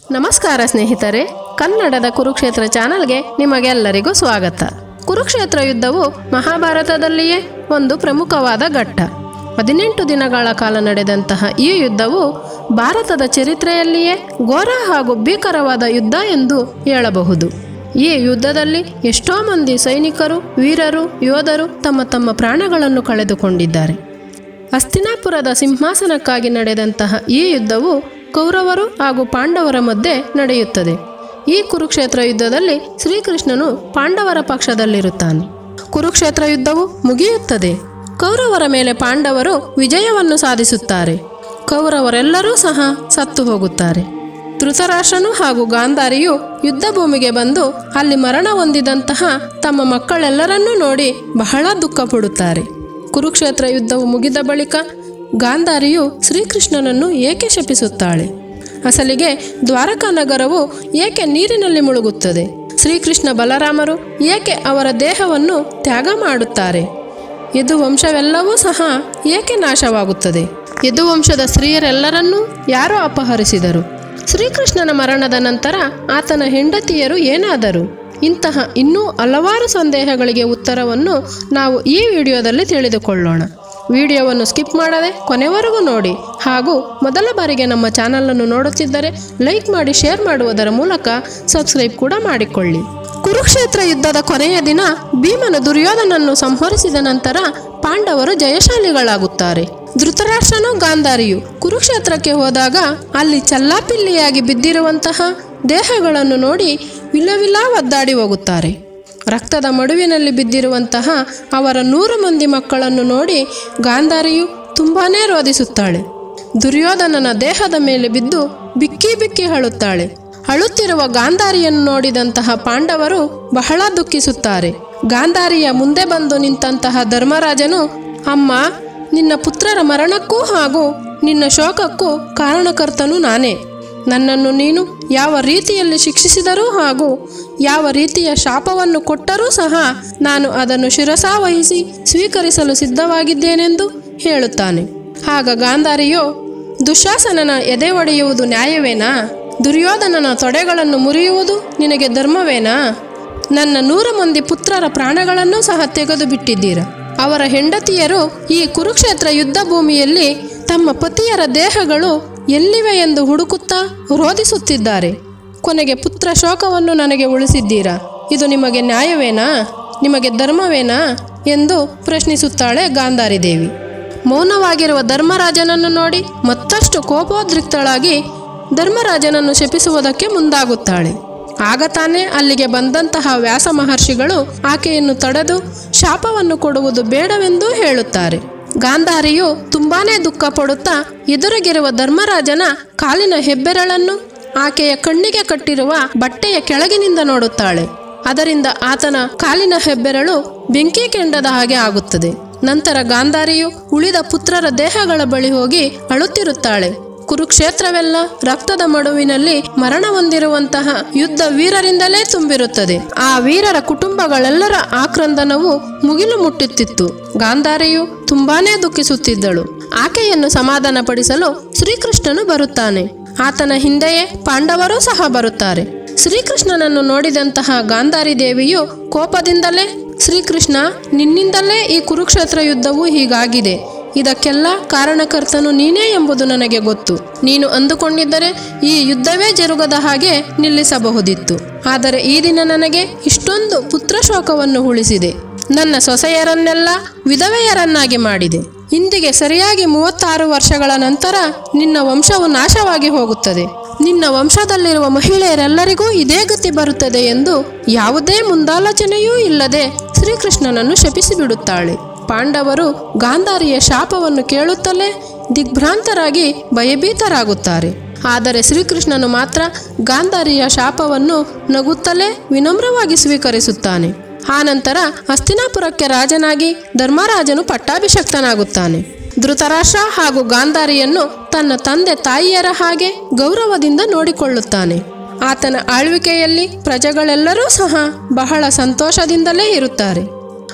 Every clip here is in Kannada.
ನಮಸ್ಕಾರ ಸ್ನೇಹಿತರೆ ಕನ್ನಡದ ಕುರುಕ್ಷೇತ್ರ ಚಾನಲ್ಗೆ ನಿಮಗೆಲ್ಲರಿಗೂ ಸ್ವಾಗತ ಕುರುಕ್ಷೇತ್ರ ಯುದ್ಧವು ಮಹಾಭಾರತದಲ್ಲಿಯೇ ಒಂದು ಪ್ರಮುಖವಾದ ಘಟ್ಟ ಹದಿನೆಂಟು ದಿನಗಳ ಕಾಲ ನಡೆದಂತಹ ಈ ಯುದ್ಧವು ಭಾರತದ ಚರಿತ್ರೆಯಲ್ಲಿಯೇ ಘೋರ ಹಾಗೂ ಭೀಕರವಾದ ಯುದ್ಧ ಎಂದು ಹೇಳಬಹುದು ಈ ಯುದ್ಧದಲ್ಲಿ ಎಷ್ಟೋ ಮಂದಿ ಸೈನಿಕರು ವೀರರು ಯೋಧರು ತಮ್ಮ ತಮ್ಮ ಪ್ರಾಣಗಳನ್ನು ಕಳೆದುಕೊಂಡಿದ್ದಾರೆ ಹಸ್ತಿನಾಪುರದ ಸಿಂಹಾಸನಕ್ಕಾಗಿ ನಡೆದಂತಹ ಈ ಯುದ್ಧವು ಕೌರವರು ಹಾಗೂ ಪಾಂಡವರ ಮಧ್ಯೆ ನಡೆಯುತ್ತದೆ ಈ ಕುರುಕ್ಷೇತ್ರ ಯುದ್ಧದಲ್ಲಿ ಶ್ರೀಕೃಷ್ಣನು ಪಾಂಡವರ ಪಕ್ಷದಲ್ಲಿರುತ್ತಾನೆ ಕುರುಕ್ಷೇತ್ರ ಯುದ್ಧವು ಮುಗಿಯುತ್ತದೆ ಕೌರವರ ಮೇಲೆ ಪಾಂಡವರು ವಿಜಯವನ್ನು ಸಾಧಿಸುತ್ತಾರೆ ಕೌರವರೆಲ್ಲರೂ ಸಹ ಸತ್ತು ಹೋಗುತ್ತಾರೆ ಧೃತರಾಷ್ಟ್ರನು ಹಾಗೂ ಗಾಂಧಾರಿಯು ಯುದ್ಧ ಭೂಮಿಗೆ ಬಂದು ಅಲ್ಲಿ ಮರಣ ಹೊಂದಿದಂತಹ ತಮ್ಮ ಮಕ್ಕಳೆಲ್ಲರನ್ನೂ ನೋಡಿ ಬಹಳ ದುಃಖ ಪಡುತ್ತಾರೆ ಕುರುಕ್ಷೇತ್ರ ಯುದ್ಧವು ಮುಗಿದ ಬಳಿಕ ಗಾಂಧಾರಿಯು ಶ್ರೀಕೃಷ್ಣನನ್ನು ಏಕೆ ಶಪಿಸುತ್ತಾಳೆ ಅಸಲಿಗೆ ದ್ವಾರಕಾ ನಗರವು ಏಕೆ ನೀರಿನಲ್ಲಿ ಮುಳುಗುತ್ತದೆ ಶ್ರೀಕೃಷ್ಣ ಬಲರಾಮರು ಏಕೆ ಅವರ ದೇಹವನ್ನು ತ್ಯಾಗ ಮಾಡುತ್ತಾರೆ ಯದುವಂಶವೆಲ್ಲವೂ ಸಹ ಏಕೆ ನಾಶವಾಗುತ್ತದೆ ಯದುವಂಶದ ಸ್ತ್ರೀಯರೆಲ್ಲರನ್ನೂ ಯಾರೋ ಅಪಹರಿಸಿದರು ಶ್ರೀಕೃಷ್ಣನ ಮರಣದ ನಂತರ ಆತನ ಹೆಂಡತಿಯರು ಏನಾದರು ಇಂತಹ ಇನ್ನೂ ಹಲವಾರು ಸಂದೇಹಗಳಿಗೆ ಉತ್ತರವನ್ನು ನಾವು ಈ ವಿಡಿಯೋದಲ್ಲಿ ತಿಳಿದುಕೊಳ್ಳೋಣ ವಿಡಿಯೋವನ್ನು ಸ್ಕಿಪ್ ಮಾಡದೆ ಕೊನೆವರೆಗೂ ನೋಡಿ ಹಾಗೂ ಮೊದಲ ಬಾರಿಗೆ ನಮ್ಮ ಚಾನಲನ್ನು ನೋಡುತ್ತಿದ್ದರೆ ಲೈಕ್ ಮಾಡಿ ಶೇರ್ ಮಾಡುವುದರ ಮೂಲಕ ಸಬ್ಸ್ಕ್ರೈಬ್ ಕೂಡ ಮಾಡಿಕೊಳ್ಳಿ ಕುರುಕ್ಷೇತ್ರ ಯುದ್ಧದ ಕೊನೆಯ ದಿನ ಭೀಮನು ದುರ್ಯೋಧನನ್ನು ಸಂಹರಿಸಿದ ನಂತರ ಪಾಂಡವರು ಜಯಶಾಲಿಗಳಾಗುತ್ತಾರೆ ಧೃತರಾಷ್ಟ್ರನು ಗಾಂಧಾರಿಯು ಕುರುಕ್ಷೇತ್ರಕ್ಕೆ ಹೋದಾಗ ಅಲ್ಲಿ ಚಲ್ಲಾಪಿಲ್ಲಿಯಾಗಿ ಬಿದ್ದಿರುವಂತಹ ದೇಹಗಳನ್ನು ನೋಡಿ ವಿಲವಿಲ ಒದ್ದಾಡಿ ಹೋಗುತ್ತಾರೆ ರಕ್ತದ ಮಡುವಿನಲ್ಲಿ ಬಿದ್ದಿರುವಂತಹ ಅವರ ನೂರು ಮಂದಿ ಮಕ್ಕಳನ್ನು ನೋಡಿ ಗಾಂಧಾರಿಯು ತುಂಬಾನೇ ರೋಧಿಸುತ್ತಾಳೆ ದುರ್ಯೋಧನನ ದೇಹದ ಮೇಲೆ ಬಿದ್ದು ಬಿಕ್ಕಿ ಬಿಕ್ಕಿ ಅಳುತ್ತಾಳೆ ಅಳುತ್ತಿರುವ ಗಾಂಧಾರಿಯನ್ನು ನೋಡಿದಂತಹ ಪಾಂಡವರು ಬಹಳ ದುಃಖಿಸುತ್ತಾರೆ ಗಾಂಧಾರಿಯ ಮುಂದೆ ಬಂದು ನಿಂತಹ ಧರ್ಮರಾಜನು ಅಮ್ಮ ನಿನ್ನ ಪುತ್ರರ ಮರಣಕ್ಕೂ ಹಾಗೂ ನಿನ್ನ ಶೋಕಕ್ಕೂ ಕಾರಣಕರ್ತನು ನಾನೇ ನನ್ನನ್ನು ನೀನು ಯಾವ ರೀತಿಯಲ್ಲಿ ಶಿಕ್ಷಿಸಿದರೂ ಹಾಗೂ ಯಾವ ರೀತಿಯ ಶಾಪವನ್ನು ಕೊಟ್ಟರೂ ಸಹ ನಾನು ಅದನ್ನು ಶಿರಸಾವಹಿಸಿ ಸ್ವೀಕರಿಸಲು ಸಿದ್ಧವಾಗಿದ್ದೇನೆಂದು ಹೇಳುತ್ತಾನೆ ಆಗ ಗಾಂಧಾರಿಯು ದುಶಾಸನನ ಎದೆ ಒಡೆಯುವುದು ನ್ಯಾಯವೇನಾ ದುರ್ಯೋಧನನ ತೊಡೆಗಳನ್ನು ಮುರಿಯುವುದು ನಿನಗೆ ಧರ್ಮವೇನಾ ನನ್ನ ನೂರು ಮಂದಿ ಪುತ್ರರ ಪ್ರಾಣಗಳನ್ನು ಸಹ ತೆಗೆದು ಬಿಟ್ಟಿದ್ದೀರ ಅವರ ಹೆಂಡತಿಯರು ಈ ಕುರುಕ್ಷೇತ್ರ ಯುದ್ಧ ಭೂಮಿಯಲ್ಲಿ ತಮ್ಮ ಪತಿಯರ ದೇಹಗಳು ಎಲ್ಲಿವೆ ಎಂದು ಹುಡುಕುತ್ತಾ ರೋಧಿಸುತ್ತಿದ್ದಾರೆ ಕೊನೆಗೆ ಪುತ್ರ ಶೋಕವನ್ನು ನನಗೆ ಉಳಿಸಿದ್ದೀರಾ ಇದು ನಿಮಗೆ ನ್ಯಾಯವೇನಾ ನಿಮಗೆ ಧರ್ಮವೇನಾ ಎಂದು ಪ್ರಶ್ನಿಸುತ್ತಾಳೆ ಗಾಂಧಾರಿ ದೇವಿ ಮೌನವಾಗಿರುವ ಧರ್ಮರಾಜನನ್ನು ನೋಡಿ ಮತ್ತಷ್ಟು ಕೋಪೋದ್ರಿಕ್ತಳಾಗಿ ಧರ್ಮರಾಜನನ್ನು ಶಪಿಸುವುದಕ್ಕೆ ಮುಂದಾಗುತ್ತಾಳೆ ಆಗ ತಾನೇ ಅಲ್ಲಿಗೆ ಬಂದಂತಹ ವ್ಯಾಸ ಮಹರ್ಷಿಗಳು ಆಕೆಯನ್ನು ತಡೆದು ಶಾಪವನ್ನು ಕೊಡುವುದು ಬೇಡವೆಂದು ಹೇಳುತ್ತಾರೆ ಗಾಂಧಾರಿಯು ತುಂಬಾನೇ ದುಃಖ ಪಡುತ್ತಾ ಎದುರಿಗಿರುವ ಧರ್ಮರಾಜನ ಕಾಲಿನ ಹೆಬ್ಬೆರಳನ್ನು ಆಕೆಯ ಕಣ್ಣಿಗೆ ಕಟ್ಟಿರುವ ಬಟ್ಟೆಯ ಕೆಳಗಿನಿಂದ ನೋಡುತ್ತಾಳೆ ಅದರಿಂದ ಆತನ ಕಾಲಿನ ಹೆಬ್ಬೆರಳು ಬೆಂಕಿ ಕೆಂಡದ ಹಾಗೆ ಆಗುತ್ತದೆ ನಂತರ ಗಾಂಧಾರಿಯು ಉಳಿದ ಪುತ್ರರ ದೇಹಗಳ ಬಳಿ ಹೋಗಿ ಅಳುತ್ತಿರುತ್ತಾಳೆ ಕುರುಕ್ಷೇತ್ರವೆಲ್ಲ ರಕ್ತದ ಮಡುವಿನಲ್ಲಿ ಮರಣ ಹೊಂದಿರುವಂತಹ ಯುದ್ಧ ವೀರರಿಂದಲೇ ತುಂಬಿರುತ್ತದೆ ಆ ವೀರರ ಕುಟುಂಬಗಳೆಲ್ಲರ ಆಕ್ರಂದನವು ಮುಗಿಲು ಮುಟ್ಟುತ್ತಿತ್ತು ಗಾಂಧಾರಿಯು ತುಂಬಾನೇ ದುಃಖಿಸುತ್ತಿದ್ದಳು ಆಕೆಯನ್ನು ಸಮಾಧಾನಪಡಿಸಲು ಶ್ರೀಕೃಷ್ಣನು ಬರುತ್ತಾನೆ ಆತನ ಹಿಂದೆಯೇ ಪಾಂಡವರೂ ಸಹ ಬರುತ್ತಾರೆ ಶ್ರೀಕೃಷ್ಣನನ್ನು ನೋಡಿದಂತಹ ಗಾಂಧಾರಿ ದೇವಿಯು ಕೋಪದಿಂದಲೇ ಶ್ರೀಕೃಷ್ಣ ನಿನ್ನಿಂದಲೇ ಈ ಕುರುಕ್ಷೇತ್ರ ಯುದ್ಧವು ಹೀಗಾಗಿದೆ ಇದಕ್ಕೆಲ್ಲ ಕಾರಣಕರ್ತನು ನೀನೇ ಎಂಬುದು ನನಗೆ ಗೊತ್ತು ನೀನು ಅಂದುಕೊಂಡಿದ್ದರೆ ಈ ಯುದ್ಧವೇ ಜರುಗದ ಹಾಗೆ ನಿಲ್ಲಿಸಬಹುದಿತ್ತು ಆದರೆ ಈ ದಿನ ನನಗೆ ಇಷ್ಟೊಂದು ಪುತ್ರ ಶೋಕವನ್ನು ಉಳಿಸಿದೆ ನನ್ನ ಸೊಸೆಯರನ್ನೆಲ್ಲ ವಿಧವೆಯರನ್ನಾಗಿ ಮಾಡಿದೆ ಇಂದಿಗೆ ಸರಿಯಾಗಿ ಮೂವತ್ತಾರು ವರ್ಷಗಳ ನಂತರ ನಿನ್ನ ವಂಶವು ನಾಶವಾಗಿ ಹೋಗುತ್ತದೆ ನಿನ್ನ ವಂಶದಲ್ಲಿರುವ ಮಹಿಳೆಯರೆಲ್ಲರಿಗೂ ಇದೇ ಗತಿ ಬರುತ್ತದೆ ಎಂದು ಯಾವುದೇ ಮುಂದಾಲೋಚನೆಯೂ ಇಲ್ಲದೆ ಶ್ರೀಕೃಷ್ಣನನ್ನು ಶಪಿಸಿಬಿಡುತ್ತಾಳೆ ಪಾಂಡವರು ಗಾಂಧಾರಿಯ ಶಾಪವನ್ನು ಕೇಳುತ್ತಲೇ ದಿಗ್ಭ್ರಾಂತರಾಗಿ ಭಯಭೀತರಾಗುತ್ತಾರೆ ಆದರೆ ಶ್ರೀಕೃಷ್ಣನು ಮಾತ್ರ ಗಾಂಧಾರಿಯ ಶಾಪವನ್ನು ನಗುತ್ತಲೇ ವಿನಮ್ರವಾಗಿ ಸ್ವೀಕರಿಸುತ್ತಾನೆ ಆನಂತರ ಹಸ್ತಿನಾಪುರಕ್ಕೆ ರಾಜನಾಗಿ ಧರ್ಮರಾಜನು ಪಟ್ಟಾಭಿಷಕ್ತನಾಗುತ್ತಾನೆ ಧೃತರಾಷ್ಟ್ರ ಹಾಗೂ ಗಾಂಧಾರಿಯನ್ನು ತನ್ನ ತಂದೆ ತಾಯಿಯರ ಹಾಗೆ ಗೌರವದಿಂದ ನೋಡಿಕೊಳ್ಳುತ್ತಾನೆ ಆತನ ಆಳ್ವಿಕೆಯಲ್ಲಿ ಪ್ರಜೆಗಳೆಲ್ಲರೂ ಸಹ ಬಹಳ ಸಂತೋಷದಿಂದಲೇ ಇರುತ್ತಾರೆ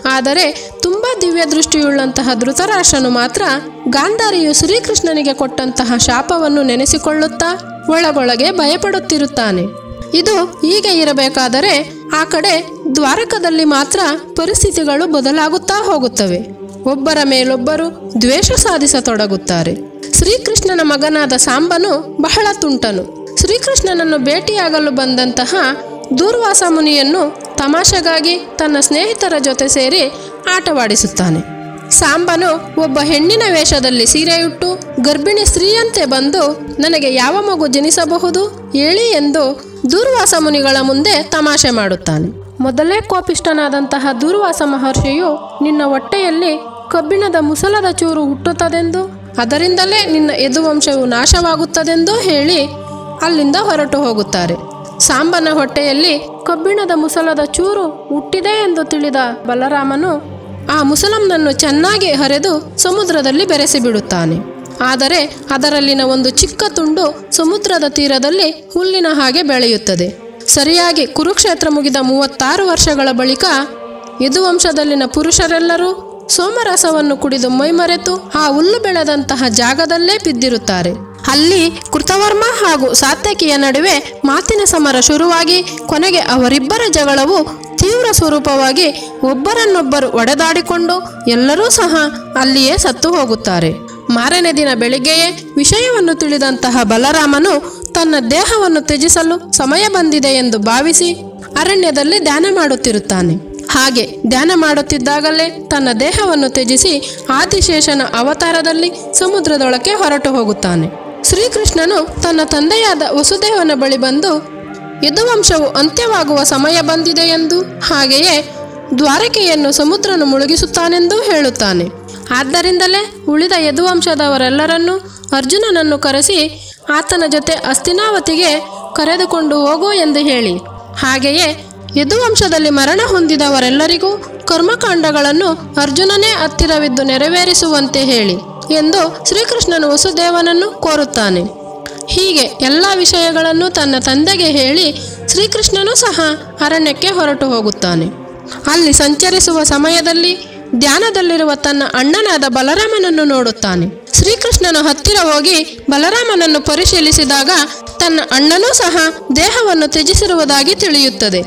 ಆದರೆ ತುಂಬ ದಿವ್ಯ ದೃಷ್ಟಿಯುಳ್ಳಂತಹ ಧೃತರಾಷ್ಟ್ರನು ಮಾತ್ರ ಗಾಂಧಾರಿಯು ಶ್ರೀಕೃಷ್ಣನಿಗೆ ಕೊಟ್ಟಂತಹ ಶಾಪವನ್ನು ನೆನೆಸಿಕೊಳ್ಳುತ್ತಾ ಒಳಗೊಳಗೆ ಭಯಪಡುತ್ತಿರುತ್ತಾನೆ ಇದು ಹೀಗೆ ಇರಬೇಕಾದರೆ ಆ ಕಡೆ ದ್ವಾರಕದಲ್ಲಿ ಮಾತ್ರ ಪರಿಸ್ಥಿತಿಗಳು ಬದಲಾಗುತ್ತಾ ಹೋಗುತ್ತವೆ ಒಬ್ಬರ ಮೇಲೊಬ್ಬರು ದ್ವೇಷ ಸಾಧಿಸತೊಡಗುತ್ತಾರೆ ಶ್ರೀಕೃಷ್ಣನ ಮಗನಾದ ಸಾಂಬನು ಬಹಳ ತುಂಟನು ಶ್ರೀಕೃಷ್ಣನನ್ನು ಭೇಟಿಯಾಗಲು ಬಂದಂತಹ ದೂರ್ವಾಸ ಮುನಿಯನ್ನು ತಮಾಷೆಗಾಗಿ ತನ್ನ ಸ್ನೇಹಿತರ ಜೊತೆ ಸೇರಿ ಆಟವಾಡಿಸುತ್ತಾನೆ ಸಾಂಬನು ಒಬ್ಬ ಹೆಣ್ಣಿನ ವೇಷದಲ್ಲಿ ಸೀರೆಯುಟ್ಟು ಗರ್ಭಿಣಿ ಸ್ತ್ರೀಯಂತೆ ಬಂದು ನನಗೆ ಯಾವ ಮಗು ಜನಿಸಬಹುದು ಹೇಳಿ ಎಂದು ದೂರ್ವಾಸ ಮುನಿಗಳ ಮುಂದೆ ತಮಾಷೆ ಮಾಡುತ್ತಾನೆ ಮೊದಲೇ ಕೋಪಿಷ್ಟನಾದಂತಹ ದೂರ್ವಾಸ ಮಹರ್ಷಿಯು ನಿನ್ನ ಹೊಟ್ಟೆಯಲ್ಲಿ ಕಬ್ಬಿಣದ ಮುಸಲದ ಚೂರು ಹುಟ್ಟುತ್ತದೆಂದು ಅದರಿಂದಲೇ ನಿನ್ನ ಯದುವಂಶವು ನಾಶವಾಗುತ್ತದೆಂದು ಹೇಳಿ ಅಲ್ಲಿಂದ ಹೊರಟು ಹೋಗುತ್ತಾರೆ ಸಾಂಬನ ಹೊಟ್ಟೆಯಲ್ಲಿ ಕಬ್ಬಿಣದ ಮುಸಲದ ಚೂರು ಹುಟ್ಟಿದೆ ಎಂದು ತಿಳಿದ ಬಲರಾಮನು ಆ ಮುಸಲಂನನ್ನು ಚೆನ್ನಾಗಿ ಹರಿದು ಸಮುದ್ರದಲ್ಲಿ ಬೆರೆಸಿ ಬಿಡುತ್ತಾನೆ ಆದರೆ ಅದರಲ್ಲಿನ ಒಂದು ಚಿಕ್ಕ ತುಂಡು ಸಮುದ್ರದ ತೀರದಲ್ಲಿ ಹುಲ್ಲಿನ ಹಾಗೆ ಬೆಳೆಯುತ್ತದೆ ಸರಿಯಾಗಿ ಕುರುಕ್ಷೇತ್ರ ಮುಗಿದ ಮೂವತ್ತಾರು ವರ್ಷಗಳ ಬಳಿಕ ಯದುವಂಶದಲ್ಲಿನ ಪುರುಷರೆಲ್ಲರೂ ಸೋಮರಸವನ್ನು ಕುಡಿದು ಮೈಮರೆತು ಆ ಹುಲ್ಲು ಬೆಳೆದಂತಹ ಜಾಗದಲ್ಲೇ ಬಿದ್ದಿರುತ್ತಾರೆ ಅಲ್ಲಿ ಕೃತವರ್ಮ ಹಾಗೂ ಸಾತ್ಯಕಿಯ ನಡುವೆ ಮಾತಿನ ಸಮರ ಶುರುವಾಗಿ ಕೊನೆಗೆ ಅವರಿಬ್ಬರ ಜಗಳವು ತೀವ್ರ ಸ್ವರೂಪವಾಗಿ ಒಬ್ಬರನ್ನೊಬ್ಬರು ಒಡೆದಾಡಿಕೊಂಡು ಎಲ್ಲರೂ ಸಹ ಅಲ್ಲಿಯೇ ಸತ್ತು ಹೋಗುತ್ತಾರೆ ಮಾರನೇ ದಿನ ಬೆಳಿಗ್ಗೆಯೇ ವಿಷಯವನ್ನು ತಿಳಿದಂತಹ ಬಲರಾಮನು ತನ್ನ ದೇಹವನ್ನು ತ್ಯಜಿಸಲು ಸಮಯ ಬಂದಿದೆ ಎಂದು ಭಾವಿಸಿ ಅರಣ್ಯದಲ್ಲಿ ಧ್ಯಾನ ಮಾಡುತ್ತಿರುತ್ತಾನೆ ಹಾಗೆ ಧ್ಯಾನ ಮಾಡುತ್ತಿದ್ದಾಗಲೇ ತನ್ನ ದೇಹವನ್ನು ತ್ಯಜಿಸಿ ಆದಿಶೇಷನ ಅವತಾರದಲ್ಲಿ ಸಮುದ್ರದೊಳಕ್ಕೆ ಹೊರಟು ಹೋಗುತ್ತಾನೆ ಶ್ರೀಕೃಷ್ಣನು ತನ್ನ ತಂದೆಯಾದ ವಸುದೇವನ ಬಳಿ ಬಂದು ಯದುವಂಶವು ಅಂತ್ಯವಾಗುವ ಸಮಯ ಬಂದಿದೆ ಎಂದು ಹಾಗೆಯೇ ದ್ವಾರಕೆಯನ್ನು ಸಮುದ್ರನು ಮುಳುಗಿಸುತ್ತಾನೆಂದು ಹೇಳುತ್ತಾನೆ ಆದ್ದರಿಂದಲೇ ಉಳಿದ ಯದುವಂಶದವರೆಲ್ಲರನ್ನೂ ಅರ್ಜುನನನ್ನು ಕರೆಸಿ ಆತನ ಜೊತೆ ಅಸ್ತಿನಾವತಿಗೆ ಕರೆದುಕೊಂಡು ಹೋಗು ಎಂದು ಹೇಳಿ ಹಾಗೆಯೇ ಯದುವಂಶದಲ್ಲಿ ಮರಣ ಹೊಂದಿದವರೆಲ್ಲರಿಗೂ ಕರ್ಮಕಾಂಡಗಳನ್ನು ಅರ್ಜುನನೇ ಹತ್ತಿರವಿದ್ದು ನೆರವೇರಿಸುವಂತೆ ಹೇಳಿ ಎಂದು ಶ್ರೀಕೃಷ್ಣನು ವಸುದೇವನನ್ನು ಕೋರುತ್ತಾನೆ ಹೀಗೆ ಎಲ್ಲ ವಿಷಯಗಳನ್ನು ತನ್ನ ತಂದೆಗೆ ಹೇಳಿ ಶ್ರೀಕೃಷ್ಣನೂ ಸಹ ಅರಣ್ಯಕ್ಕೆ ಹೊರಟು ಹೋಗುತ್ತಾನೆ ಅಲ್ಲಿ ಸಂಚರಿಸುವ ಸಮಯದಲ್ಲಿ ಧ್ಯಾನದಲ್ಲಿರುವ ತನ್ನ ಅಣ್ಣನಾದ ಬಲರಾಮನನ್ನು ನೋಡುತ್ತಾನೆ ಶ್ರೀಕೃಷ್ಣನು ಹತ್ತಿರ ಹೋಗಿ ಬಲರಾಮನನ್ನು ಪರಿಶೀಲಿಸಿದಾಗ ತನ್ನ ಅಣ್ಣನೂ ಸಹ ದೇಹವನ್ನು ತ್ಯಜಿಸಿರುವುದಾಗಿ ತಿಳಿಯುತ್ತದೆ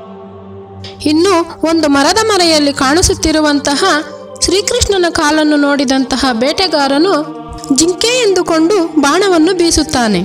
ಇನ್ನು ಒಂದು ಮರದ ಮರೆಯಲ್ಲಿ ಕಾಣಿಸುತ್ತಿರುವಂತಹ ಶ್ರೀಕೃಷ್ಣನ ಕಾಲನ್ನು ನೋಡಿದಂತಹ ಬೇಟೆಗಾರನು ಜಿಂಕೆ ಎಂದುಕೊಂಡು ಬಾಣವನ್ನು ಬೀಸುತ್ತಾನೆ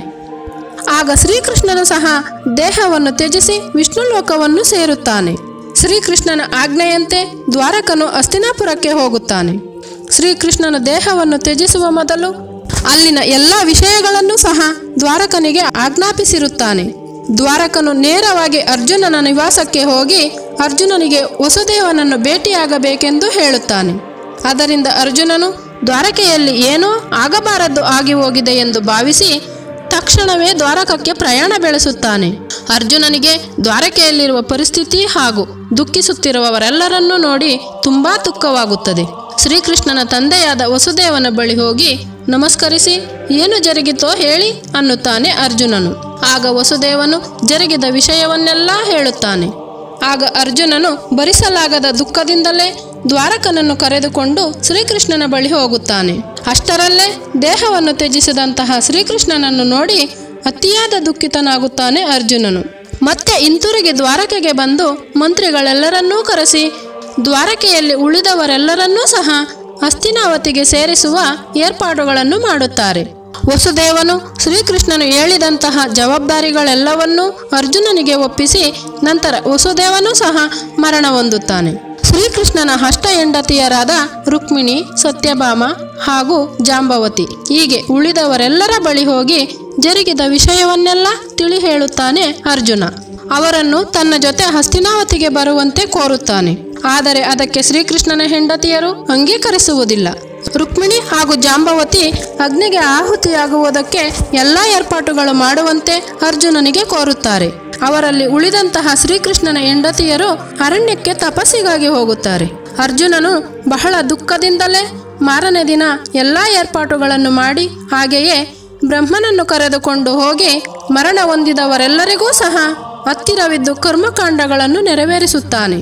ಆಗ ಶ್ರೀಕೃಷ್ಣನು ಸಹ ದೇಹವನ್ನು ತ್ಯಜಿಸಿ ವಿಷ್ಣು ಲೋಕವನ್ನು ಸೇರುತ್ತಾನೆ ಶ್ರೀಕೃಷ್ಣನ ಆಜ್ಞೆಯಂತೆ ದ್ವಾರಕನು ಅಸ್ತಿನಾಪುರಕ್ಕೆ ಹೋಗುತ್ತಾನೆ ಶ್ರೀಕೃಷ್ಣನ ದೇಹವನ್ನು ತ್ಯಜಿಸುವ ಮೊದಲು ಅಲ್ಲಿನ ಎಲ್ಲ ವಿಷಯಗಳನ್ನು ಸಹ ದ್ವಾರಕನಿಗೆ ಆಜ್ಞಾಪಿಸಿರುತ್ತಾನೆ ದ್ವಾರಕನು ನೇರವಾಗಿ ಅರ್ಜುನನ ನಿವಾಸಕ್ಕೆ ಹೋಗಿ ಅರ್ಜುನನಿಗೆ ವಸುದೇವನನ್ನು ಭೇಟಿಯಾಗಬೇಕೆಂದು ಹೇಳುತ್ತಾನೆ ಅದರಿಂದ ಅರ್ಜುನನು ದ್ವಾರಕೆಯಲ್ಲಿ ಏನೋ ಆಗಬಾರದ್ದು ಆಗಿ ಹೋಗಿದೆ ಎಂದು ಭಾವಿಸಿ ತಕ್ಷಣವೇ ದ್ವಾರಕಕ್ಕೆ ಪ್ರಯಾಣ ಬೆಳೆಸುತ್ತಾನೆ ಅರ್ಜುನನಿಗೆ ದ್ವಾರಕೆಯಲ್ಲಿರುವ ಪರಿಸ್ಥಿತಿ ಹಾಗೂ ದುಃಖಿಸುತ್ತಿರುವವರೆಲ್ಲರನ್ನೂ ನೋಡಿ ತುಂಬಾ ದುಃಖವಾಗುತ್ತದೆ ಶ್ರೀಕೃಷ್ಣನ ತಂದೆಯಾದ ವಸುದೇವನ ಬಳಿ ಹೋಗಿ ನಮಸ್ಕರಿಸಿ ಏನು ಜರುಗಿತೋ ಹೇಳಿ ಅನ್ನುತ್ತಾನೆ ಅರ್ಜುನನು ಆಗ ವಸುದೇವನು ಜರುಗಿದ ವಿಷಯವನ್ನೆಲ್ಲ ಹೇಳುತ್ತಾನೆ ಆಗ ಅರ್ಜುನನು ಭರಿಸಲಾಗದ ದುಃಖದಿಂದಲೇ ದ್ವಾರಕನನ್ನು ಕರೆದುಕೊಂಡು ಶ್ರೀಕೃಷ್ಣನ ಬಳಿ ಹೋಗುತ್ತಾನೆ ಅಷ್ಟರಲ್ಲೇ ದೇಹವನ್ನು ತ್ಯಜಿಸಿದಂತಹ ಶ್ರೀಕೃಷ್ಣನನ್ನು ನೋಡಿ ಅತಿಯಾದ ದುಃಖಿತನಾಗುತ್ತಾನೆ ಅರ್ಜುನನು ಮತ್ತೆ ಹಿಂತಿರುಗಿ ದ್ವಾರಕೆಗೆ ಬಂದು ಮಂತ್ರಿಗಳೆಲ್ಲರನ್ನೂ ಕರೆಸಿ ದ್ವಾರಕೆಯಲ್ಲಿ ಉಳಿದವರೆಲ್ಲರನ್ನೂ ಸಹ ಹಸ್ತಿನಾವತಿಗೆ ಸೇರಿಸುವ ಏರ್ಪಾಡುಗಳನ್ನು ಮಾಡುತ್ತಾರೆ ವಸುದೇವನು ಶ್ರೀಕೃಷ್ಣನು ಹೇಳಿದಂತಹ ಜವಾಬ್ದಾರಿಗಳೆಲ್ಲವನ್ನೂ ಅರ್ಜುನನಿಗೆ ಒಪ್ಪಿಸಿ ನಂತರ ವಸುದೇವನೂ ಸಹ ಮರಣ ಹೊಂದುತ್ತಾನೆ ಶ್ರೀಕೃಷ್ಣನ ಅಷ್ಟ ಹೆಂಡತಿಯರಾದ ರುಕ್ಮಿಣಿ ಸತ್ಯಭಾಮ ಹಾಗೂ ಜಾಂಬವತಿ ಹೀಗೆ ಉಳಿದವರೆಲ್ಲರ ಬಳಿ ಹೋಗಿ ಜರುಗಿದ ವಿಷಯವನ್ನೆಲ್ಲ ತಿಳಿ ಹೇಳುತ್ತಾನೆ ಅರ್ಜುನ ಅವರನ್ನು ತನ್ನ ಜೊತೆ ಹಸ್ತಿನಾವತಿಗೆ ಬರುವಂತೆ ಕೋರುತ್ತಾನೆ ಆದರೆ ಅದಕ್ಕೆ ಶ್ರೀಕೃಷ್ಣನ ಹೆಂಡತಿಯರು ಅಂಗೀಕರಿಸುವುದಿಲ್ಲ ರುಕ್ಮಿಣಿ ಹಾಗೂ ಜಾಂಬವತಿ ಅಗ್ನಿಗೆ ಆಹುತಿಯಾಗುವುದಕ್ಕೆ ಎಲ್ಲ ಏರ್ಪಾಟುಗಳು ಮಾಡುವಂತೆ ಅರ್ಜುನನಿಗೆ ಕೋರುತ್ತಾರೆ ಅವರಲ್ಲಿ ಉಳಿದಂತಹ ಶ್ರೀಕೃಷ್ಣನ ಹೆಂಡತಿಯರು ಅರಣ್ಯಕ್ಕೆ ತಪಸ್ಸಿಗಾಗಿ ಹೋಗುತ್ತಾರೆ ಅರ್ಜುನನು ಬಹಳ ದುಃಖದಿಂದಲೇ ಮಾರನೇ ದಿನ ಎಲ್ಲ ಏರ್ಪಾಟುಗಳನ್ನು ಮಾಡಿ ಹಾಗೆಯೇ ಬ್ರಹ್ಮನನ್ನು ಕರೆದುಕೊಂಡು ಹೋಗಿ ಮರಣ ಹೊಂದಿದವರೆಲ್ಲರಿಗೂ ಸಹ ಹತ್ತಿರವಿದ್ದು ಕರ್ಮಕಾಂಡಗಳನ್ನು ನೆರವೇರಿಸುತ್ತಾನೆ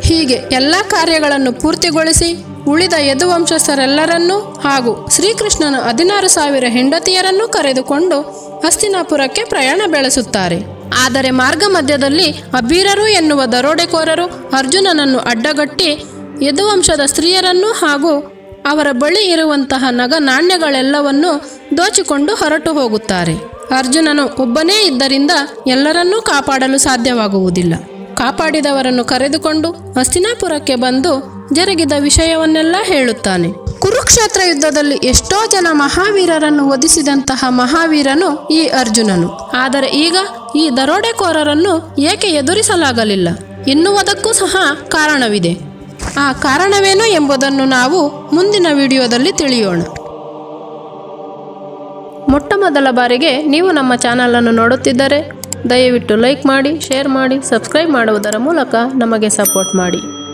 ಹೀಗೆ ಎಲ್ಲ ಕಾರ್ಯಗಳನ್ನು ಪೂರ್ತಿಗೊಳಿಸಿ ಉಳಿದ ಯದುವಂಶಸ್ಥರೆಲ್ಲರನ್ನೂ ಹಾಗೂ ಶ್ರೀಕೃಷ್ಣನ ಹದಿನಾರು ಸಾವಿರ ಹೆಂಡತಿಯರನ್ನೂ ಕರೆದುಕೊಂಡು ಹಸ್ತಿನಾಪುರಕ್ಕೆ ಪ್ರಯಾಣ ಬೆಳೆಸುತ್ತಾರೆ ಆದರೆ ಮಾರ್ಗ ಮಧ್ಯದಲ್ಲಿ ಅಬೀರರು ಎನ್ನುವ ದರೋಡೆಕೋರರು ಅರ್ಜುನನನ್ನು ಅಡ್ಡಗಟ್ಟಿ ಯದುವಂಶದ ಸ್ತ್ರೀಯರನ್ನು ಹಾಗೂ ಅವರ ಬಳಿ ಇರುವಂತಹ ನಗ ನಾಣ್ಯಗಳೆಲ್ಲವನ್ನೂ ದೋಚಿಕೊಂಡು ಹೊರಟು ಹೋಗುತ್ತಾರೆ ಅರ್ಜುನನು ಒಬ್ಬನೇ ಇದ್ದರಿಂದ ಎಲ್ಲರನ್ನೂ ಕಾಪಾಡಲು ಸಾಧ್ಯವಾಗುವುದಿಲ್ಲ ಕಾಪಾಡಿದವರನ್ನು ಕರೆದುಕೊಂಡು ಹಸ್ತಿನಾಪುರಕ್ಕೆ ಬಂದು ಜರುಗಿದ ವಿಷಯವನ್ನೆಲ್ಲ ಹೇಳುತ್ತಾನೆ ಕುರುಕ್ಷೇತ್ರ ಯುದ್ಧದಲ್ಲಿ ಎಷ್ಟೋ ಜನ ಮಹಾವೀರರನ್ನು ವಧಿಸಿದಂತಹ ಮಹಾವೀರನು ಈ ಅರ್ಜುನನು ಆದರೆ ಈಗ ಈ ದರೋಡೆಕೋರರನ್ನು ಏಕೆ ಎದುರಿಸಲಾಗಲಿಲ್ಲ ಎನ್ನುವುದಕ್ಕೂ ಸಹ ಕಾರಣವಿದೆ ಆ ಕಾರಣವೇನು ಎಂಬುದನ್ನು ನಾವು ಮುಂದಿನ ವಿಡಿಯೋದಲ್ಲಿ ತಿಳಿಯೋಣ ಮೊಟ್ಟ ಮೊದಲ ಬಾರಿಗೆ ನೀವು ನಮ್ಮ ಚಾನಲನ್ನು ನೋಡುತ್ತಿದ್ದರೆ ದಯವಿಟ್ಟು ಲೈಕ್ ಮಾಡಿ ಶೇರ್ ಮಾಡಿ ಸಬ್ಸ್ಕ್ರೈಬ್ ಮಾಡುವುದರ ಮೂಲಕ ನಮಗೆ ಸಪೋರ್ಟ್ ಮಾಡಿ